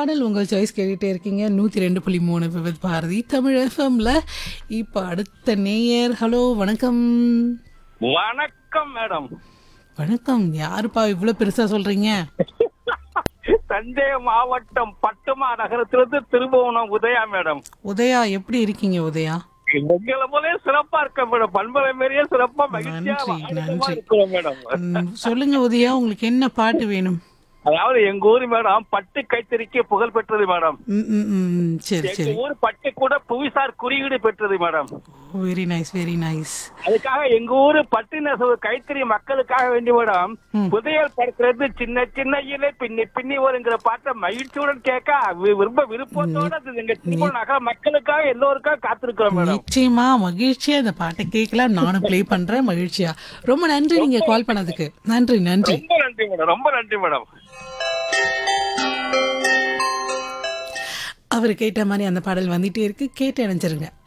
பாடல் உங்கள் சாய்ஸ் கேட்டுட்டே இருக்கீங்க நூற்றி ரெண்டு புள்ளி மூணு விவித் பாரதி தமிழ் எஃப்எம்ல இப்போ அடுத்த நேயர் ஹலோ வணக்கம் வணக்கம் மேடம் வணக்கம் யாருப்பா இவ்வளோ பெருசாக சொல்கிறீங்க தஞ்சை மாவட்டம் பட்டுமா நகரத்திலிருந்து திருபுவனம் உதயா மேடம் உதயா எப்படி இருக்கீங்க உதயா உங்களை போலே சிறப்பா இருக்க மேடம் பண்பலை மாரியே சிறப்பா மகிழ்ச்சியா நன்றி, ஆனந்தமா நன்றி. இருக்கிறோம் மேடம் ம், சொல்லுங்க உதயா உங்களுக்கு என்ன பாட்டு வேணும் அதாவது எங்க ஊர் மேடம் பட்டு கைத்தறிக்கு புகழ் பெற்றது மேடம் ம், ம், ம், சரி எங்க சரி ஊர் பட்டு கூட புவிசார் குறியீடு பெற்றது madam very nice very nice அதுக்காக எங்க ஊரு பட்டு நெசவு கைத்தறி மக்களுக்காக வேண்டி மேடம் ம். புதையல் படுத்துறது சின்ன சின்ன இலை பின்னி பின்னி வருங்கிற பாட்டை மகிழ்ச்சியுடன் கேட்க வி- ரொம்ப விருப்பத்தோட அது எங்க திருப்பூர் நகர மக்களுக்காக எல்லோருக்காக காத்திருக்கிறோம் மேடம் நிச்சயமா மகிழ்ச்சியா இந்த பாட்டை கேட்கலாம் நானும் ப்ளே பண்றேன் மகிழ்ச்சியா ரொம்ப நன்றி நீங்க கால் பண்ணதுக்கு நன்றி நன்றி ரொம்ப நன்றி மேடம் ரொம்ப நன்றி மேடம் அவர் கேட்ட மாதிரி அந்த பாடல் வந்துட்டே இருக்கு கேட்டு இணைஞ்சிருங்க